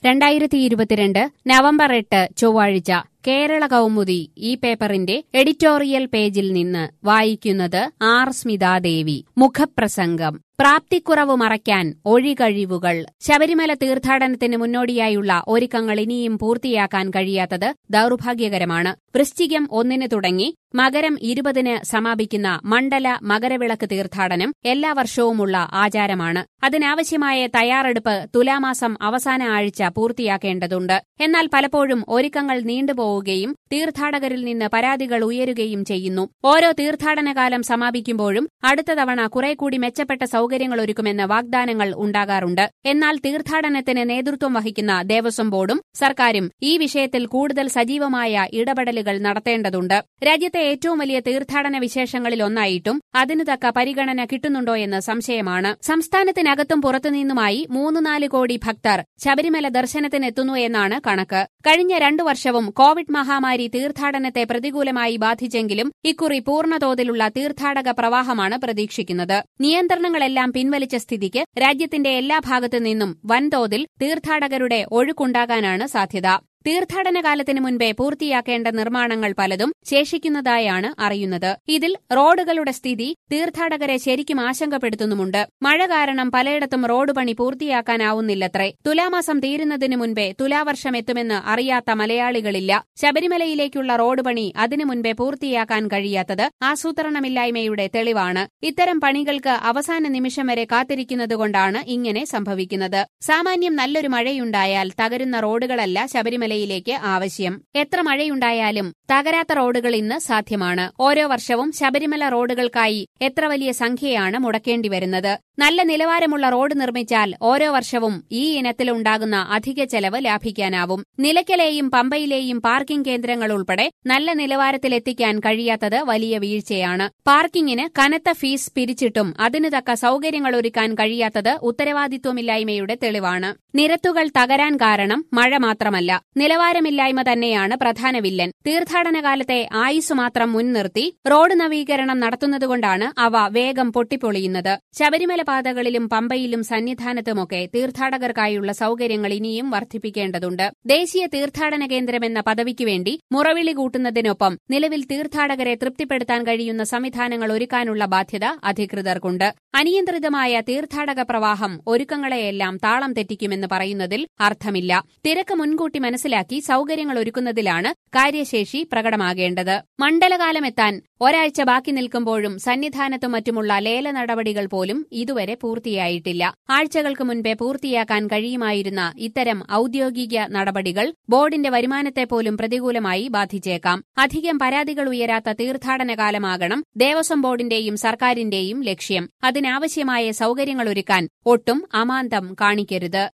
രണ്ടായിരത്തി ഇരുപത്തിരണ്ട് നവംബർ എട്ട് ചൊവ്വാഴ്ച കേരള കൗമുദി ഈ പേപ്പറിന്റെ എഡിറ്റോറിയൽ പേജിൽ നിന്ന് വായിക്കുന്നത് ആർ സ്മിതാദേവി മുഖപ്രസംഗം പ്രാപ്തിക്കുറവ് മറയ്ക്കാൻ ഒഴികഴിവുകൾ ശബരിമല തീർത്ഥാടനത്തിന് മുന്നോടിയായുള്ള ഒരുക്കങ്ങൾ ഇനിയും പൂർത്തിയാക്കാൻ കഴിയാത്തത് ദൌർഭാഗ്യകരമാണ് വൃശ്ചികം ഒന്നിന് തുടങ്ങി മകരം ഇരുപതിന് സമാപിക്കുന്ന മണ്ഡല മകരവിളക്ക് തീർത്ഥാടനം എല്ലാ വർഷവുമുള്ള ആചാരമാണ് അതിനാവശ്യമായ തയ്യാറെടുപ്പ് തുലാമാസം അവസാന ആഴ്ച പൂർത്തിയാക്കേണ്ടതുണ്ട് എന്നാൽ പലപ്പോഴും ഒരുക്കങ്ങൾ നീണ്ടുപോവുകയും തീർത്ഥാടകരിൽ നിന്ന് പരാതികൾ ഉയരുകയും ചെയ്യുന്നു ഓരോ തീർത്ഥാടനകാലം സമാപിക്കുമ്പോഴും അടുത്ത തവണ കുറെ കൂടി മെച്ചപ്പെട്ട സൗകര്യങ്ങൾ ഒരുക്കുമെന്ന് വാഗ്ദാനങ്ങൾ ഉണ്ടാകാറുണ്ട് എന്നാൽ തീർത്ഥാടനത്തിന് നേതൃത്വം വഹിക്കുന്ന ദേവസ്വം ബോർഡും സർക്കാരും ഈ വിഷയത്തിൽ കൂടുതൽ സജീവമായ ഇടപെടലുകൾ നടത്തേണ്ടതുണ്ട് രാജ്യത്തെ ഏറ്റവും വലിയ തീർത്ഥാടന വിശേഷങ്ങളിൽ ഒന്നായിട്ടും അതിനു തക്ക പരിഗണന കിട്ടുന്നുണ്ടോ എന്ന് സംശയമാണ് സംസ്ഥാനത്തിനകത്തും പുറത്തുനിന്നുമായി മൂന്ന് നാല് കോടി ഭക്തർ ശബരിമല ദർശനത്തിനെത്തുന്നു എന്നാണ് കണക്ക് കഴിഞ്ഞ രണ്ടു വർഷവും കോവിഡ് മഹാമാരി തീർത്ഥാടനത്തെ പ്രതികൂലമായി ബാധിച്ചെങ്കിലും ഇക്കുറി പൂർണ്ണതോതിലുള്ള തീർത്ഥാടക പ്രവാഹമാണ് പ്രതീക്ഷിക്കുന്നത് നിയന്ത്രണങ്ങളെല്ലാം പിൻവലിച്ച സ്ഥിതിക്ക് രാജ്യത്തിന്റെ എല്ലാ ഭാഗത്തു നിന്നും വൻതോതിൽ തീർത്ഥാടകരുടെ ഒഴുക്കുണ്ടാകാനാണ് സാധ്യത തീർത്ഥാടന കാലത്തിന് മുൻപേ പൂർത്തിയാക്കേണ്ട നിർമ്മാണങ്ങൾ പലതും ശേഷിക്കുന്നതായാണ് അറിയുന്നത് ഇതിൽ റോഡുകളുടെ സ്ഥിതി തീർത്ഥാടകരെ ശരിക്കും ആശങ്കപ്പെടുത്തുന്നുമുണ്ട് മഴ കാരണം പലയിടത്തും റോഡ് പണി പൂർത്തിയാക്കാനാവുന്നില്ലത്രേ തുലാമാസം തീരുന്നതിനു മുൻപേ തുലാവർഷം എത്തുമെന്ന് അറിയാത്ത മലയാളികളില്ല ശബരിമലയിലേക്കുള്ള റോഡ് പണി അതിനു മുൻപേ പൂർത്തിയാക്കാൻ കഴിയാത്തത് ആസൂത്രണമില്ലായ്മയുടെ തെളിവാണ് ഇത്തരം പണികൾക്ക് അവസാന നിമിഷം വരെ കാത്തിരിക്കുന്നതുകൊണ്ടാണ് ഇങ്ങനെ സംഭവിക്കുന്നത് സാമാന്യം നല്ലൊരു മഴയുണ്ടായാൽ തകരുന്ന റോഡുകളല്ല ശബരിമലയിലേക്ക് ആവശ്യം എത്ര മഴയുണ്ടായാലും തകരാത്ത റോഡുകൾ ഇന്ന് സാധ്യമാണ് ഓരോ വർഷവും ശബരിമല റോഡുകൾക്കായി എത്ര വലിയ സംഖ്യയാണ് മുടക്കേണ്ടി വരുന്നത് നല്ല നിലവാരമുള്ള റോഡ് നിർമ്മിച്ചാൽ ഓരോ വർഷവും ഈ ഇനത്തിലുണ്ടാകുന്ന അധിക ചെലവ് ലാഭിക്കാനാവും നിലയ്ക്കലെയും പമ്പയിലെയും പാർക്കിംഗ് കേന്ദ്രങ്ങൾ ഉൾപ്പെടെ നല്ല നിലവാരത്തിലെത്തിക്കാൻ കഴിയാത്തത് വലിയ വീഴ്ചയാണ് പാർക്കിങ്ങിന് കനത്ത ഫീസ് പിരിച്ചിട്ടും അതിനു തക്ക സൗകര്യങ്ങൾ ഒരുക്കാൻ കഴിയാത്തത് ഉത്തരവാദിത്വമില്ലായ്മയുടെ തെളിവാണ് നിരത്തുകൾ തകരാൻ കാരണം മഴ മാത്രമല്ല നിലവാരമില്ലായ്മ തന്നെയാണ് പ്രധാന വില്ലൻ തീർത്ഥാടന കാലത്തെ ആയുസ് മാത്രം മുൻനിർത്തി റോഡ് നവീകരണം നടത്തുന്നതുകൊണ്ടാണ് അവ വേഗം പൊട്ടിപ്പൊളിയുന്നത് ശബരിമല പാതകളിലും പമ്പയിലും സന്നിധാനത്തുമൊക്കെ തീർത്ഥാടകർക്കായുള്ള സൗകര്യങ്ങൾ ഇനിയും വർദ്ധിപ്പിക്കേണ്ടതുണ്ട് ദേശീയ തീർത്ഥാടന കേന്ദ്രമെന്ന പദവിക്ക് വേണ്ടി മുറവിളി കൂട്ടുന്നതിനൊപ്പം നിലവിൽ തീർത്ഥാടകരെ തൃപ്തിപ്പെടുത്താൻ കഴിയുന്ന സംവിധാനങ്ങൾ ഒരുക്കാനുള്ള ബാധ്യത അധികൃതർക്കുണ്ട് അനിയന്ത്രിതമായ തീർത്ഥാടക പ്രവാഹം ഒരുക്കങ്ങളെയെല്ലാം താളം തെറ്റിക്കുമെന്ന് പറയുന്നതിൽ അർത്ഥമില്ല തിരക്ക് മുൻകൂട്ടി മനസ്സിലാക്കി സൗകര്യങ്ങൾ ഒരുക്കുന്നതിലാണ് കാര്യശേഷി പ്രകടമാകേണ്ടത് മണ്ഡലകാലമെത്താൻ ഒരാഴ്ച ബാക്കി നിൽക്കുമ്പോഴും സന്നിധാനത്തും മറ്റുമുള്ള ലേല നടപടികൾ പോലും ഇതുവരെ പൂർത്തിയായിട്ടില്ല ആഴ്ചകൾക്ക് മുൻപേ പൂർത്തിയാക്കാൻ കഴിയുമായിരുന്ന ഇത്തരം ഔദ്യോഗിക നടപടികൾ ബോർഡിന്റെ വരുമാനത്തെ പോലും പ്രതികൂലമായി ബാധിച്ചേക്കാം അധികം പരാതികൾ ഉയരാത്ത തീർത്ഥാടന കാലമാകണം ദേവസ്വം ബോർഡിന്റെയും സർക്കാരിന്റെയും ലക്ഷ്യം അതിനാവശ്യമായ സൗകര്യങ്ങൾ ഒരുക്കാൻ ഒട്ടും അമാന്തം കാണിക്കരുത്